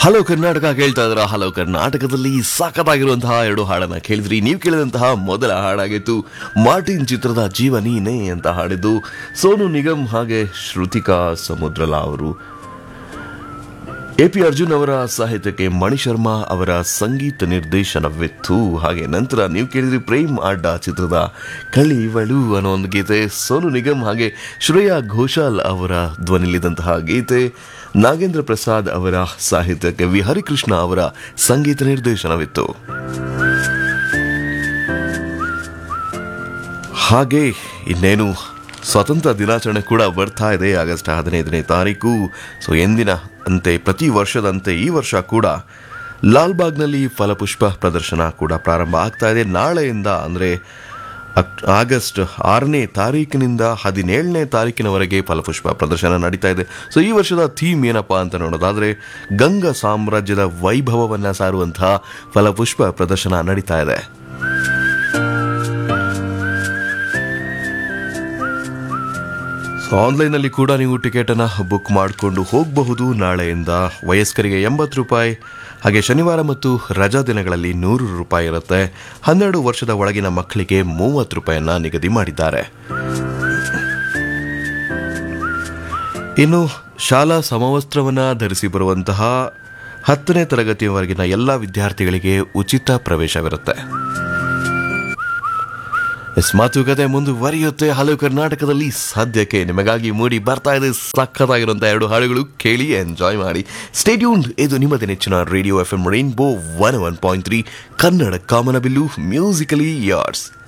hello Karnataka ಕೇಳ್ತಾ ಇದ್ರ hello ಕರ್ನಾಟಕದಲ್ಲಿ ಸಖತ್ತಾಗಿರುವಂತಹ ಎರಡು ಹಾಡನ್ನ ಕೇಳಿದ್ರಿ ನೀವು ಕೇಳಿದಂತಹ ಮೊದಲ ಹಾಡಾಗಿತ್ತು ಮಾರ್ಟಿನ್ ಚಿತ್ರದ ಜೀವ ನೀನೇ ಅಂತ ಹಾಡಿದ್ದು ಸೋನು ನಿಗಮ್ ಹಾಗೆ ಶ್ರುತಿಕಾ ಸಮುದ್ರಲಾ ಅವರು ಎ ಪಿ ಅರ್ಜುನ್ ಅವರ ಸಾಹಿತ್ಯಕ್ಕೆ ಮಣಿ ಶರ್ಮಾ ಅವರ ಸಂಗೀತ ನಿರ್ದೇಶನವಿತ್ತು ಹಾಗೆ ನಂತರ ನೀವು ಕೇಳಿದ್ರಿ ಪ್ರೇಮ್ ಅಡ್ಡ ಚಿತ್ರದ ಕಳಿವಳು ಅನ್ನೋ ಒಂದು ಗೀತೆ ಸೋನು ನಿಗಮ್ ಹಾಗೆ ಶ್ರೇಯಾ ಘೋಷಾಲ್ ಅವರ ಧ್ವನಿಲಿದ್ದಂತಹ ಗೀತೆ ನಾಗೇಂದ್ರ ಪ್ರಸಾದ್ ಅವರ ಸಾಹಿತ್ಯಕ್ಕೆ ವಿ ಹರಿಕೃಷ್ಣ ಅವರ ಸಂಗೀತ ನಿರ್ದೇಶನವಿತ್ತು ಹಾಗೆ ಇನ್ನೇನು ಸ್ವಾತಂತ್ರ್ಯ ದಿನಾಚರಣೆ ಕೂಡ ಬರ್ತಾ ಇದೆ ಆಗಸ್ಟ್ ಹದಿನೈದನೇ ತಾರೀಕು ಸೊ ಎಂದಿನ ಅಂತೆ ಪ್ರತಿ ವರ್ಷದಂತೆ ಈ ವರ್ಷ ಕೂಡ ಲಾಲ್ಬಾಗ್ನಲ್ಲಿ ಫಲಪುಷ್ಪ ಪ್ರದರ್ಶನ ಕೂಡ ಪ್ರಾರಂಭ ಆಗ್ತಾ ಇದೆ ನಾಳೆಯಿಂದ ಅಂದರೆ ಅಕ್- ಆಗಸ್ಟ್ ಆರನೇ ತಾರೀಕಿನಿಂದ ಹದಿನೇಳನೇ ತಾರೀಕಿನವರೆಗೆ ಫಲಪುಷ್ಪ ಪ್ರದರ್ಶನ ನಡೀತಾ ಇದೆ ಸೊ ಈ ವರ್ಷದ ಥೀಮ್ ಏನಪ್ಪಾ ಅಂತ ನೋಡೋದಾದ್ರೆ ಗಂಗಾ ಸಾಮ್ರಾಜ್ಯದ ವೈಭವವನ್ನ ಸಾರುವಂತಹ ಫಲಪುಷ್ಪ ಪ್ರದರ್ಶನ ನಡೀತಾ ಇದೆ ಸೊ ಆನ್ಲೈನಲ್ಲಿ ಕೂಡ ನೀವು ಟಿಕೆಟನ್ನು ಬುಕ್ ಮಾಡಿಕೊಂಡು ಹೋಗಬಹುದು ನಾಳೆಯಿಂದ ವಯಸ್ಕರಿಗೆ ಎಂಬತ್ತು ರೂಪಾಯಿ ಹಾಗೆ ಶನಿವಾರ ಮತ್ತು ರಜಾ ದಿನಗಳಲ್ಲಿ ನೂರು ರೂಪಾಯಿ ಇರುತ್ತೆ ಹನ್ನೆರಡು ವರ್ಷದ ಒಳಗಿನ ಮಕ್ಕಳಿಗೆ ಮೂವತ್ತು ರೂಪಾಯಿಯನ್ನ ನಿಗದಿ ಮಾಡಿದ್ದಾರೆ ಇನ್ನು ಶಾಲಾ ಸಮವಸ್ತ್ರವನ್ನ ಧರಿಸಿ ಬರುವಂತಹ ಹತ್ತನೇ ತರಗತಿಯವರೆಗಿನ ಎಲ್ಲ ವಿದ್ಯಾರ್ಥಿಗಳಿಗೆ ಉಚಿತ ಪ್ರವೇಶವಿರುತ್ತೆ ಎಸ್ ಮಾತುಕತೆ ಮುಂದುವರಿಯುತ್ತೆ ಹಲವು ಕರ್ನಾಟಕದಲ್ಲಿ ಸದ್ಯಕ್ಕೆ ನಿಮಗಾಗಿ ಮೂಡಿ ಬರ್ತಾ ಇದೆ ಸಖತ್ತಾಗಿರುವಂಥ ಎರಡು ಹಾಡುಗಳು ಕೇಳಿ ಎಂಜಾಯ್ ಮಾಡಿ ಸ್ಟೇಟ್ಯೂನ್ ಇದು ನಿಮ್ಮದೇ ನೆಚ್ಚಿನ radio F M rainbow one one point three Kannada ಕಾಮನಬಿಲ್ಲು ಮ್ಯೂಸಿಕಲಿ ಯಾರ್ಡ್ಸ್